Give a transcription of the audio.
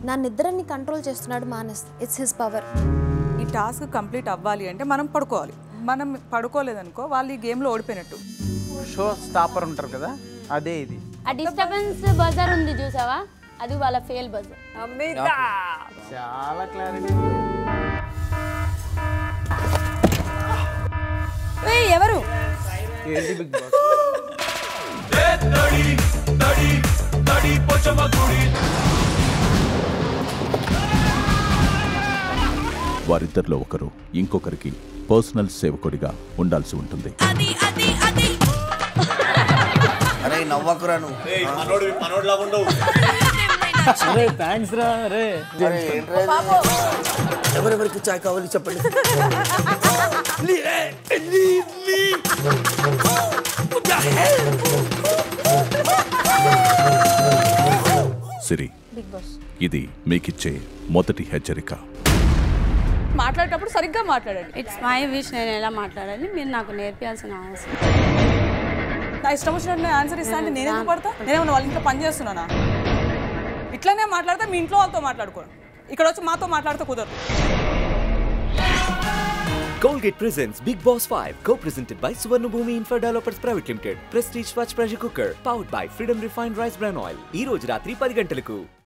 నా నిద్రని కంట్రోల్ చేస్తున్నాడు మానస్ ఇట్స్ హిస్ పవర్ ఈ టాస్క్ కంప్లీట్ అవ్వాలి అంటే మనం పడుకోవాలి మనం పడుకోలేదనుకో వాళ్ళు ఈ గేమ్లో ఓడిపోయినట్టు షో స్టాపర్ ఉంటారు కదా అదే ఇది ఆ డిస్టర్బెన్స్ బజార్ ఉంది చూసావా అది వాళ్ళ ఫెయిల్ బజార్ చాలా క్లారిటీ ఎవరు ఏంటి బిగ్ బాస్ వారిద్దరిలో ఒకరు ఇంకొకరికి పర్సనల్ సేవకుడిగా ఉండాల్సి ఉంటుంది అరే నవ్వకురా నువ్వు థ్యాంక్స్ రా రే అరే, ఏంట్రా ఇది? ఎవరెవరికి చాయ్ కావాలి చెప్పండి సిరి బిగ్ బాస్ ఇది మీకిచ్చే మొదటి హెచ్చరిక మాట్లాడేటప్పుడు సరిగ్గా మాట్లాడండి ఇట్స్ మై విష్ నేను ఎలా మాట్లాడాలి మీరు నాకు నేర్పించాల్సిన అవసరం నా ఇష్టం వచ్చినట్టు నేను ఆన్సర్ ఇస్తా అంటే నేను ఎందుకు పడతా నేనేమన్నా వాళ్ళ ఇంట్లో పని చేస్తున్నానా ఇట్లనే మాట్లాడితే మీ ఇంట్లో వాళ్ళతో మాట్లాడుకో ఇక్కడ వచ్చి మాతో మాట్లాడితే కుదరదు Colgate presents Big Boss 5, co-presented by Suvarnabhumi Infra Developers Private Limited. Prestige Swatch Pressure Cooker, powered by Freedom Refined Rice Bran Oil. ఈ రోజు రాత్రి పది గంటలకు